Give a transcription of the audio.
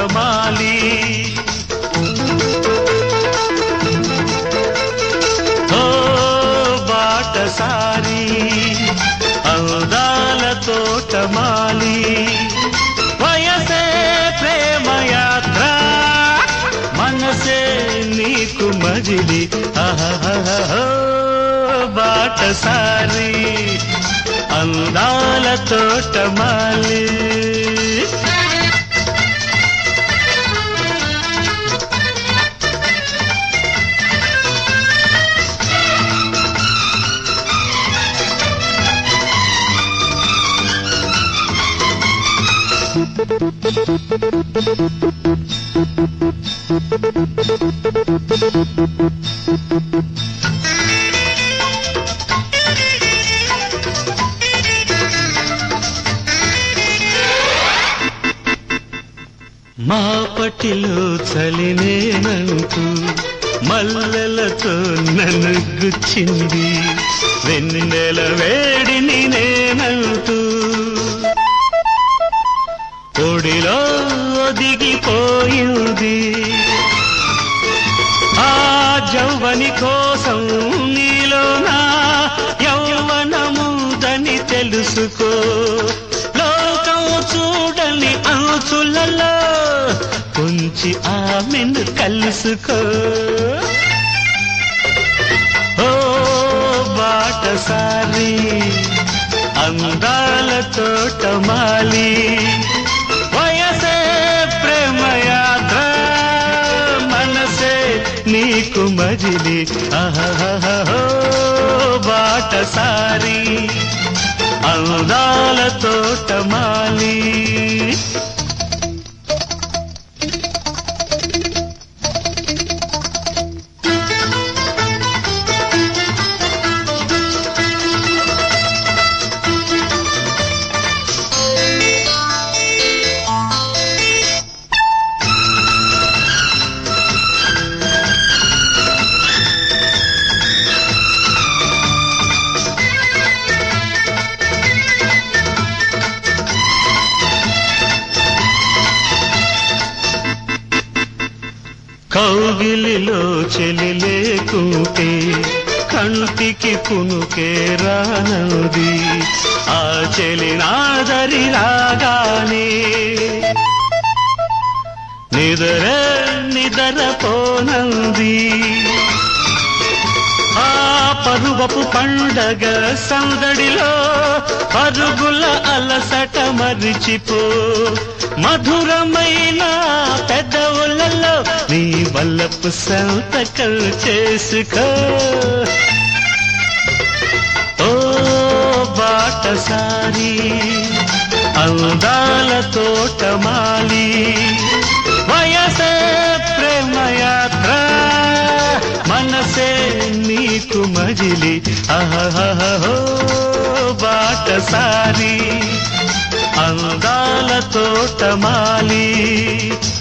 తోటమాలి ఓ బాటసారి అందాల తోటమాలి వయసే ప్రేమయాత్ర మనసే నీకు మజిలి అహహహో బాటసారి అందాల తోటమాలి మా పటిలో చలినేనంటూ మల్లెలతో నన్ను గుచ్చింది వెన్నెల వేడిని నేనంటూ ఒడిలో ఒదిగిపోయింది ఆ జౌవని కోసం నీలోనా యౌవనముదని తెలుసుకో లోకం చూడని అంచులలో కొంచి ఆమెను కలుసుకో ఓ బాటసారి అందాల తోటమాలి వయసే ప్రేమయాత్ర మనసే నీకు మజిలి అహహహో బాటసారి అందాల తోటమాలి కౌగిలిలో చెలి లేకుంటే కంటికి కునుకే రానది ఆ చెలి నాదరి రాగానే నిదర నిదరపోనంది ఆ పరువపు పండగ సందడిలో పరుగుల అలసట మరిచిపో మధురమైన పెదవులలో నీ వల్లపు సంతకం చేసుకో ఓ బాటసారి అందాల తోటమాలి వయసే ప్రేమయాత్ర మనసే నీకు మజిలి అహహహో బాటసారి అందాల తోటమాలి